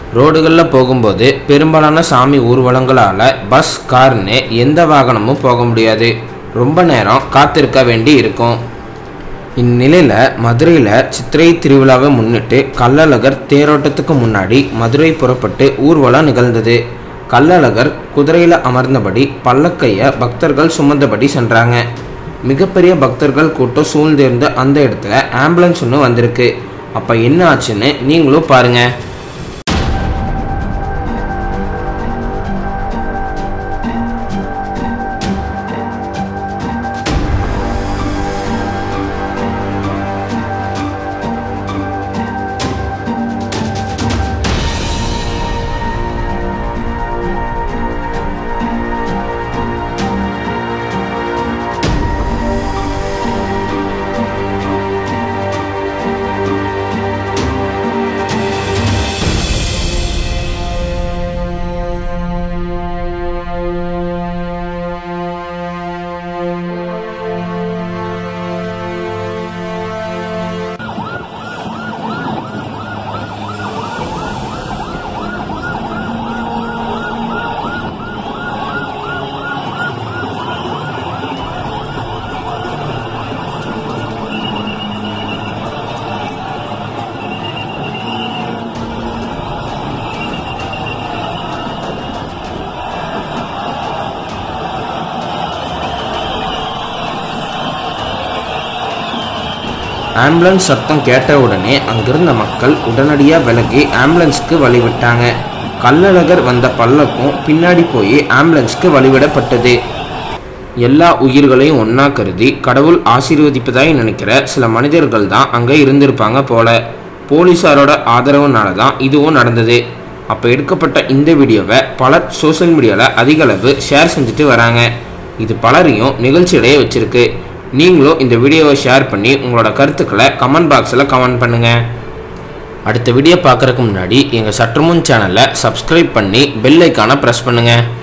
ரோடுகளில் போகும்போது பெரும்பாலான சாமி ஊர்வலங்களால் பஸ் கார்னு எந்த வாகனமும் போக முடியாது ரொம்ப நேரம் காத்திருக்க வேண்டி இருக்கும் இந்நிலையில் மதுரையில் சித்திரை திருவிழாவை முன்னிட்டு கள்ளழகர் தேரோட்டத்துக்கு முன்னாடி மதுரை புறப்பட்டு ஊர்வலம் நிகழ்ந்தது கள்ளழகர் குதிரையில் அமர்ந்தபடி பல்லக்கையை பக்தர்கள் சுமந்தபடி சென்றாங்க மிகப்பெரிய பக்தர்கள் கூட்டம் சூழ்ந்திருந்த அந்த இடத்துல ஆம்புலன்ஸ் ஒன்று வந்திருக்கு அப்போ என்ன ஆச்சுன்னு நீங்களும் பாருங்கள் ஆம்புலன்ஸ் சத்தம் கேட்ட உடனே அங்கிருந்த மக்கள் உடனடியாக விலகி ஆம்புலன்ஸ்க்கு வழிவிட்டாங்க கள்ளழகர் வந்த பல்லக்கும் பின்னாடி போய் ஆம்புலன்ஸ்க்கு வழிவிடப்பட்டது எல்லா உயிர்களையும் ஒன்றா கருதி கடவுள் ஆசீர்வதிப்பதாய் நினைக்கிற சில மனிதர்கள் தான் அங்கே இருந்திருப்பாங்க போல போலீஸாரோட ஆதரவுனால தான் இதுவும் நடந்தது அப்போ எடுக்கப்பட்ட இந்த வீடியோவை பலர் சோஷியல் மீடியாவில் அதிக அளவு ஷேர் செஞ்சுட்டு வராங்க இது பலரையும் நிகழ்ச்சியிடையே வச்சிருக்கு நீங்களும் இந்த வீடியோவை ஷேர் பண்ணி உங்களோட கருத்துக்களை கமெண்ட் பாக்ஸில் கமெண்ட் பண்ணுங்கள் அடுத்த வீடியோ பார்க்குறதுக்கு முன்னாடி எங்கள் சற்றுமுன் சேனலை சப்ஸ்கிரைப் பண்ணி பெல் ஐக்கானை ப்ரெஸ் பண்ணுங்கள்